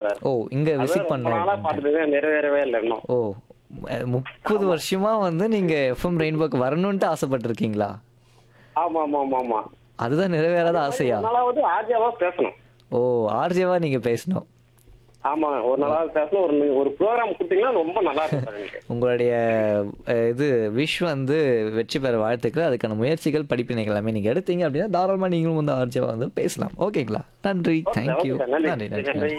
sir ஓ இங்க அது visit ரொம்ப பண்ணோம் நாளா பார்த்துட்டு நிறைவேறவே இல்லை இன்னும் ஓ அஹ், முப்பது வருஷமா வந்து நீங்க எஃப்எம் ரெயின்போக்கு வரணும்ட்டு ஆசைப்பட்டிருக்கீங்களா ஆமா ஆமா ஆமா ஆமா அதுதான் நிறைவேறாத ஆசையா ஒரு நாளாவது ஆர்ஜியாவா பேசணும் ஓ ஆர்ஜேவா நீங்க பேசணும் ஆமா ஒரு நாளாவது பேசணும் ஒரு ஒரு ப்ரோக்ராம் கொடுத்தீங்கன்னா ரொம்ப நல்லா இருக்கும் சார் எனக்கு உங்களுடைய அஹ், இது விஷ் வந்து வெற்றி பெற வாழ்த்துக்கள் அதுக்கான முயற்சிகள் படிப்பினைகள் எல்லாமே நீங்க எடுத்தீங்க அப்படின்னா தாராளமா நீங்களும் வந்து ஆர்ஜேவா வந்து பேசலாம் ஓகேங்களா நன்றி தேங்க்யூ ஓகே சார், நன்றி நன்றி நன்றி நன்றி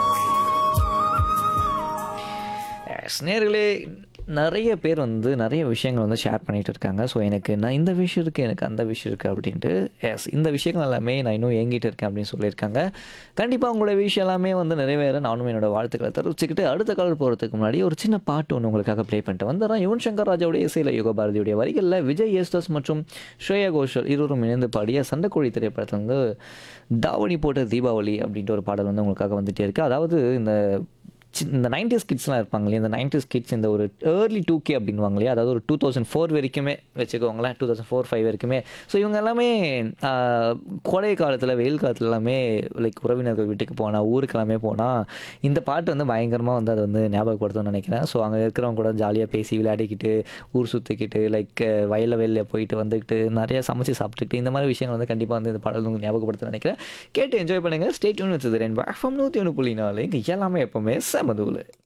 Yes, நேர்களே நிறைய பேர் வந்து நிறைய விஷயங்கள் வந்து ஷேர் பண்ணிட்டு இருக்காங்க ஸோ எனக்கு நான் இந்த விஷயம் இருக்குது எனக்கு அந்த விஷயம் இருக்குது அப்படின்ட்டு எஸ் இந்த விஷயங்கள் எல்லாமே நான் இன்னும் ஏங்கிட்டு இருக்கேன் அப்படின்னு சொல்லியிருக்காங்க கண்டிப்பாக உங்களோட விஷயம் எல்லாமே வந்து நிறைவேற நானும் என்னோட வாழ்த்துக்களை தெரிவிச்சுக்கிட்டு அடுத்த கால் போகிறதுக்கு முன்னாடி ஒரு சின்ன பாட்டு ஒன்று உங்களுக்காக ப்ளே பண்ணிட்டு வந்துடுறேன் யுவன் சங்கர் ராஜாவுடைய இசையில் யுக பாரதியுடைய வரிகளில் விஜய் ஏஸ்டஸ் மற்றும் ஸ்ரேயா கோஷல் இருவரும் இணைந்து பாடிய சண்டைக்கோழி திரைப்படத்தில் வந்து தாவணி போட்ட தீபாவளி அப்படின்ட்டு ஒரு பாடல் வந்து உங்களுக்காக வந்துட்டே இருக்குது அதாவது இந்த சி- இந்த நைன்டிஸ் கிட்ஸ்லாம் இருப்பாங்க இல்லையா இந்த நைன்டிஸ் கிட்ஸ் இந்த ஒரு ஏர்லி டூ கே அப்படின்வாங்க இல்லையா அதாவது ஒரு டூ தௌசண்ட் ஃபோர் வரைக்குமே வச்சுக்கோங்களேன் டூ தௌசண்ட் ஃபோர் ஃபைவ் வரைக்குமே ஸோ இவங்க எல்லாமே ஆஹ், கோடை காலத்தில் வெயில் காலத்துல எல்லாமே லைக் உறவினர்கள் வீட்டுக்கு போனால் ஊருக்கு எல்லாமே போனால் இந்த பாட்டு வந்து பயங்கரமாக வந்து அதை வந்து ஞாபகப்படுத்தும்னு நினைக்கிறேன் ஸோ அங்கே இருக்கிறவங்க கூட ஜாலியாக பேசி விளையாடிக்கிட்டு ஊர் சுற்றிக்கிட்டு லைக் வயலில் வெளில போயிட்டு வந்துக்கிட்டு நிறைய சமைச்சு சாப்பிட்டுக்கிட்டு இந்த மாதிரி விஷயங்கள் வந்து கண்டிப்பாக வந்து இந்த பாடல் உங்களுக்கு ஞாபகப்படுத்த நினைக்கிறேன் கேட்டு என்ஜாய் பண்ணுங்கள் ஸ்டேட் யூன் வச்சது ரெண்டு எஃப்எம் நூற்றி ஒன்று புள்ளி நாலு இங்கே எல்லாமே எப்போவுமே செமதூள்